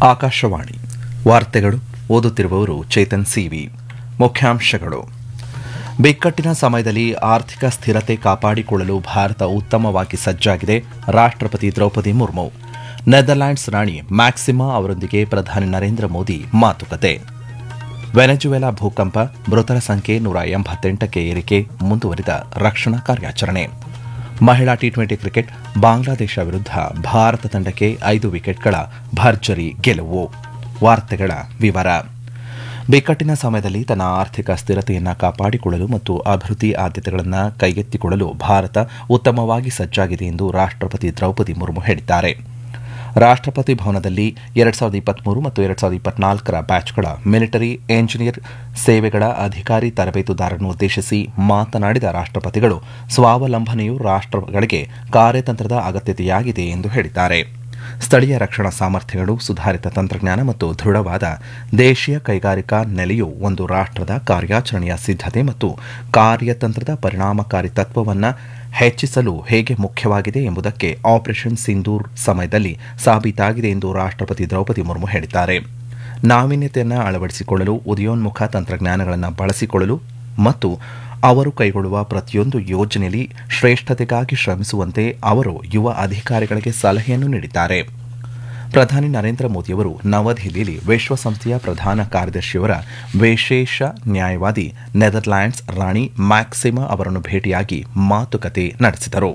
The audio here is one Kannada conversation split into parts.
ಆಕಾಶವಾಣಿ ವಾರ್ತೆಗಳು ಓದುತ್ತಿರುವವರು ಚೇತನ್ ಸಿವಿ ಮುಖ್ಯಾಂಶಗಳು ಬಿಕ್ಕಟ್ಟಿನ ಸಮಯದಲ್ಲಿ ಆರ್ಥಿಕ ಸ್ಥಿರತೆ ಕಾಪಾಡಿಕೊಳ್ಳಲು ಭಾರತ ಉತ್ತಮವಾಗಿ ಸಜ್ಜಾಗಿದೆ ರಾಷ್ಟ್ರಪತಿ ದ್ರೌಪದಿ ಮುರ್ಮು ನೆದರ್ಲ್ಯಾಂಡ್ಸ್ ರಾಣಿ ಮ್ಯಾಕ್ಸಿಮಾ ಅವರೊಂದಿಗೆ ಪ್ರಧಾನಿ ನರೇಂದ್ರ ಮೋದಿ ಮಾತುಕತೆ ವೆನೆಜುವೆಲಾ ಭೂಕಂಪ ಮೃತರ ಸಂಖ್ಯೆ ನೂರ ಎಂಬತ್ತೆಂಟಕ್ಕೆ ಏರಿಕೆ ಮುಂದುವರಿದ ರಕ್ಷಣಾ ಕಾರ್ಯಾಚರಣೆ ಮಹಿಳಾ ಟಿ ಟ್ವೆಂಟಿ ಕ್ರಿಕೆಟ್ ಬಾಂಗ್ಲಾದೇಶ ವಿರುದ್ಧ ಭಾರತ ತಂಡಕ್ಕೆ ಐದು ವಿಕೆಟ್ಗಳ ಭರ್ಜರಿ ಗೆಲುವು ವಾರ್ತೆಗಳ ವಿವರ ಬಿಕ್ಕಟ್ಟಿನ ಸಮಯದಲ್ಲಿ ತನ್ನ ಆರ್ಥಿಕ ಸ್ಥಿರತೆಯನ್ನು ಕಾಪಾಡಿಕೊಳ್ಳಲು ಮತ್ತು ಅಭಿವೃದ್ಧಿ ಆದ್ಯತೆಗಳನ್ನು ಕೈಗೆತ್ತಿಕೊಳ್ಳಲು ಭಾರತ ಉತ್ತಮವಾಗಿ ಸಜ್ಜಾಗಿದೆ ಎಂದು ರಾಷ್ಟ್ರಪತಿ ದ್ರೌಪದಿ ಮುರ್ಮು ಹೇಳಿದ್ದಾರೆ ರಾಷ್ಟ್ರಪತಿ ಭವನದಲ್ಲಿ ಎರಡ್ ಸಾವಿರದ ಇಪ್ಪತ್ಮೂರು ಮತ್ತು ಎರಡ್ ಸಾವಿರದ ಇಪ್ಪತ್ನಾಲ್ಕರ ಬ್ಯಾಚ್ಗಳ ಮಿಲಿಟರಿ ಎಂಜಿನಿಯರ್ ಸೇವೆಗಳ ಅಧಿಕಾರಿ ತರಬೇತುದಾರರನ್ನು ಉದ್ದೇಶಿಸಿ ಮಾತನಾಡಿದ ರಾಷ್ಟ್ರಪತಿಗಳು ಸ್ವಾವಲಂಬನೆಯು ರಾಷ್ಟ್ರಗಳಿಗೆ ಕಾರ್ಯತಂತ್ರದ ಅಗತ್ಯತೆಯಾಗಿದೆ ಎಂದು ಹೇಳಿದ್ದಾರೆ ಸ್ಥಳೀಯ ರಕ್ಷಣಾ ಸಾಮರ್ಥ್ಯಗಳು ಸುಧಾರಿತ ತಂತ್ರಜ್ಞಾನ ಮತ್ತು ದೃಢವಾದ ದೇಶೀಯ ಕೈಗಾರಿಕಾ ನೆಲೆಯು ಒಂದು ರಾಷ್ಟ್ರದ ಕಾರ್ಯಾಚರಣೆಯ ಸಿದ್ಧತೆ ಮತ್ತು ಕಾರ್ಯತಂತ್ರದ ಪರಿಣಾಮಕಾರಿ ತತ್ವವನ್ನು ಹೆಚ್ಚಿಸಲು ಹೇಗೆ ಮುಖ್ಯವಾಗಿದೆ ಎಂಬುದಕ್ಕೆ ಆಪರೇಷನ್ ಸಿಂಧೂರ್ ಸಮಯದಲ್ಲಿ ಸಾಬೀತಾಗಿದೆ ಎಂದು ರಾಷ್ಟ್ರಪತಿ ದ್ರೌಪದಿ ಮುರ್ಮು ಹೇಳಿದ್ದಾರೆ ನಾವೀನ್ಯತೆಯನ್ನು ಅಳವಡಿಸಿಕೊಳ್ಳಲು ಉದಯೋನ್ಮುಖ ತಂತ್ರಜ್ಞಾನಗಳನ್ನು ಬಳಸಿಕೊಳ್ಳಲು ಮತ್ತು ಅವರು ಕೈಗೊಳ್ಳುವ ಪ್ರತಿಯೊಂದು ಯೋಜನೆಯಲ್ಲಿ ಶ್ರೇಷ್ಠತೆಗಾಗಿ ಶ್ರಮಿಸುವಂತೆ ಅವರು ಯುವ ಅಧಿಕಾರಿಗಳಿಗೆ ಸಲಹೆಯನ್ನು ನೀಡಿದ್ದಾರೆ ಪ್ರಧಾನಿ ನರೇಂದ್ರ ಮೋದಿಯವರು ನವದೆಹಲಿಯಲ್ಲಿ ವಿಶ್ವಸಂಸ್ಥೆಯ ಪ್ರಧಾನ ಕಾರ್ಯದರ್ಶಿಯವರ ವಿಶೇಷ ನ್ಯಾಯವಾದಿ ನೆದರ್ಲ್ಯಾಂಡ್ಸ್ ರಾಣಿ ಮ್ಯಾಕ್ಸಿಮಾ ಅವರನ್ನು ಭೇಟಿಯಾಗಿ ಮಾತುಕತೆ ನಡೆಸಿದರು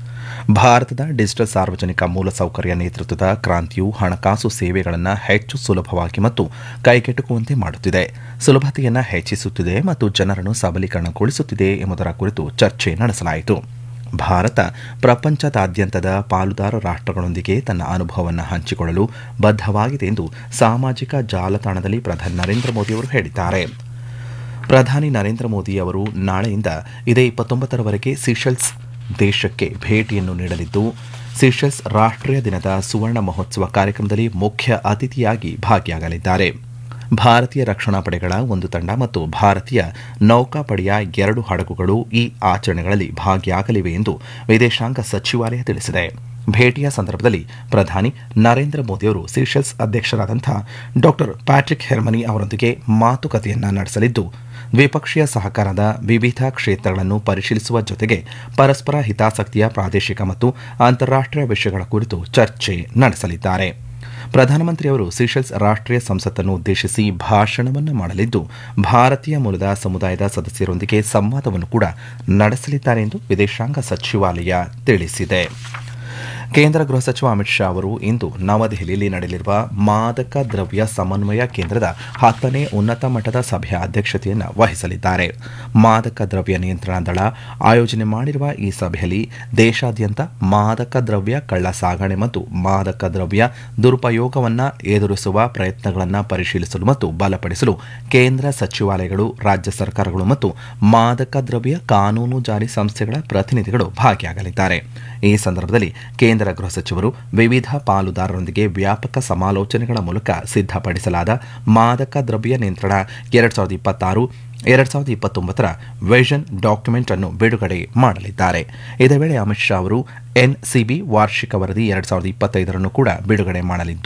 ಭಾರತದ ಡಿಜಿಟಲ್ ಸಾರ್ವಜನಿಕ ಮೂಲಸೌಕರ್ಯ ನೇತೃತ್ವದ ಕ್ರಾಂತಿಯು ಹಣಕಾಸು ಸೇವೆಗಳನ್ನು ಹೆಚ್ಚು ಸುಲಭವಾಗಿ ಮತ್ತು ಕೈಗೆಟುಕುವಂತೆ ಮಾಡುತ್ತಿದೆ ಸುಲಭತೆಯನ್ನು ಹೆಚ್ಚಿಸುತ್ತಿದೆ ಮತ್ತು ಜನರನ್ನು ಸಬಲೀಕರಣಗೊಳಿಸುತ್ತಿದೆ ಎಂಬುದರ ಕುರಿತು ಚರ್ಚೆ ನಡೆಸಲಾಯಿತು ಭಾರತ ಪ್ರಪಂಚದಾದ್ಯಂತದ ಪಾಲುದಾರ ರಾಷ್ಟ್ರಗಳೊಂದಿಗೆ ತನ್ನ ಅನುಭವವನ್ನು ಹಂಚಿಕೊಳ್ಳಲು ಬದ್ಧವಾಗಿದೆ ಎಂದು ಸಾಮಾಜಿಕ ಜಾಲತಾಣದಲ್ಲಿ ಪ್ರಧಾನಿ ನರೇಂದ್ರ ಮೋದಿಯವರು ಹೇಳಿದ್ದಾರೆ ಪ್ರಧಾನಿ ನರೇಂದ್ರ ಮೋದಿ ಅವರು ನಾಳೆಯಿಂದ ಇದೇ ಇಪ್ಪತ್ತೊಂಬತ್ತರವರೆಗೆ ಸಿಷೆಲ್ಸ್ ದೇಶಕ್ಕೆ ಭೇಟಿಯನ್ನು ನೀಡಲಿದ್ದು ಸಿಷೆಲ್ಸ್ ರಾಷ್ಟ್ರೀಯ ದಿನದ ಸುವರ್ಣ ಮಹೋತ್ಸವ ಕಾರ್ಯಕ್ರಮದಲ್ಲಿ ಮುಖ್ಯ ಅತಿಥಿಯಾಗಿ ಭಾಗಿಯಾಗಲಿದ್ದಾರೆ ಭಾರತೀಯ ರಕ್ಷಣಾ ಪಡೆಗಳ ಒಂದು ತಂಡ ಮತ್ತು ಭಾರತೀಯ ನೌಕಾಪಡೆಯ ಎರಡು ಹಡಗುಗಳು ಈ ಆಚರಣೆಗಳಲ್ಲಿ ಭಾಗಿಯಾಗಲಿವೆ ಎಂದು ವಿದೇಶಾಂಗ ಸಚಿವಾಲಯ ತಿಳಿಸಿದೆ ಭೇಟಿಯ ಸಂದರ್ಭದಲ್ಲಿ ಪ್ರಧಾನಿ ನರೇಂದ್ರ ಮೋದಿಯವರು ಸಿಷೆಲ್ಸ್ ಅಧ್ಯಕ್ಷರಾದಂಥ ಡಾ ಪ್ಯಾಟ್ರಿಕ್ ಹೆರ್ಮನಿ ಅವರೊಂದಿಗೆ ಮಾತುಕತೆಯನ್ನ ನಡೆಸಲಿದ್ದು ದ್ವಿಪಕ್ಷೀಯ ಸಹಕಾರದ ವಿವಿಧ ಕ್ಷೇತ್ರಗಳನ್ನು ಪರಿಶೀಲಿಸುವ ಜೊತೆಗೆ ಪರಸ್ಪರ ಹಿತಾಸಕ್ತಿಯ ಪ್ರಾದೇಶಿಕ ಮತ್ತು ಅಂತಾರಾಷ್ಟೀಯ ವಿಷಯಗಳ ಕುರಿತು ಚರ್ಚೆ ನಡೆಸಲಿದ್ದಾರೆ ಪ್ರಧಾನಮಂತ್ರಿಯವರು ಸಿಷೆಲ್ಸ್ ರಾಷ್ಟ್ರೀಯ ಸಂಸತ್ತನ್ನು ಉದ್ದೇಶಿಸಿ ಭಾಷಣವನ್ನು ಮಾಡಲಿದ್ದು ಭಾರತೀಯ ಮೂಲದ ಸಮುದಾಯದ ಸದಸ್ಯರೊಂದಿಗೆ ಸಂವಾದವನ್ನು ಕೂಡ ನಡೆಸಲಿದ್ದಾರೆ ಎಂದು ವಿದೇಶಾಂಗ ಸಚಿವಾಲಯ ತಿಳಿಸಿದೆ ಕೇಂದ್ರ ಗೃಹ ಸಚಿವ ಅಮಿತ್ ಶಾ ಅವರು ಇಂದು ನವದೆಹಲಿಯಲ್ಲಿ ನಡೆಯಲಿರುವ ಮಾದಕ ದ್ರವ್ಯ ಸಮನ್ವಯ ಕೇಂದ್ರದ ಹತ್ತನೇ ಉನ್ನತ ಮಟ್ಟದ ಸಭೆಯ ಅಧ್ಯಕ್ಷತೆಯನ್ನು ವಹಿಸಲಿದ್ದಾರೆ ಮಾದಕ ದ್ರವ್ಯ ನಿಯಂತ್ರಣ ದಳ ಆಯೋಜನೆ ಮಾಡಿರುವ ಈ ಸಭೆಯಲ್ಲಿ ದೇಶಾದ್ಯಂತ ಮಾದಕ ದ್ರವ್ಯ ಕಳ್ಳ ಸಾಗಣೆ ಮತ್ತು ಮಾದಕ ದ್ರವ್ಯ ದುರುಪಯೋಗವನ್ನು ಎದುರಿಸುವ ಪ್ರಯತ್ನಗಳನ್ನು ಪರಿಶೀಲಿಸಲು ಮತ್ತು ಬಲಪಡಿಸಲು ಕೇಂದ್ರ ಸಚಿವಾಲಯಗಳು ರಾಜ್ಯ ಸರ್ಕಾರಗಳು ಮತ್ತು ಮಾದಕ ದ್ರವ್ಯ ಕಾನೂನು ಜಾರಿ ಸಂಸ್ಥೆಗಳ ಪ್ರತಿನಿಧಿಗಳು ಭಾಗಿಯಾಗಲಿದ್ದಾರೆ ಈ ಸಂದರ್ಭದಲ್ಲಿ ಕೇಂದ್ರ ಗೃಹ ಸಚಿವರು ವಿವಿಧ ಪಾಲುದಾರರೊಂದಿಗೆ ವ್ಯಾಪಕ ಸಮಾಲೋಚನೆಗಳ ಮೂಲಕ ಸಿದ್ಧಪಡಿಸಲಾದ ಮಾದಕ ದ್ರವ್ಯ ನಿಯಂತ್ರಣ ಎರಡ್ ಸಾವಿರದ ಇಪ್ಪತ್ತಾರು ಎರಡ್ ಸಾವಿರದ ಇಪ್ಪತ್ತೊಂಬತ್ತರ ವಿಷನ್ ಡಾಕ್ಯುಮೆಂಟ್ ಅನ್ನು ಬಿಡುಗಡೆ ಮಾಡಲಿದ್ದಾರೆ ಇದೇ ವೇಳೆ ಅಮಿತ್ ಶಾ ಅವರು ಎನ್ಸಿಬಿ ವಾರ್ಷಿಕ ವರದಿ ಎರಡ್ ಸಾವಿರದ ಇಪ್ಪತ್ತೈದರನ್ನು ಕೂಡ ಬಿಡುಗಡೆ ಮಾಡಲಿದ್ದು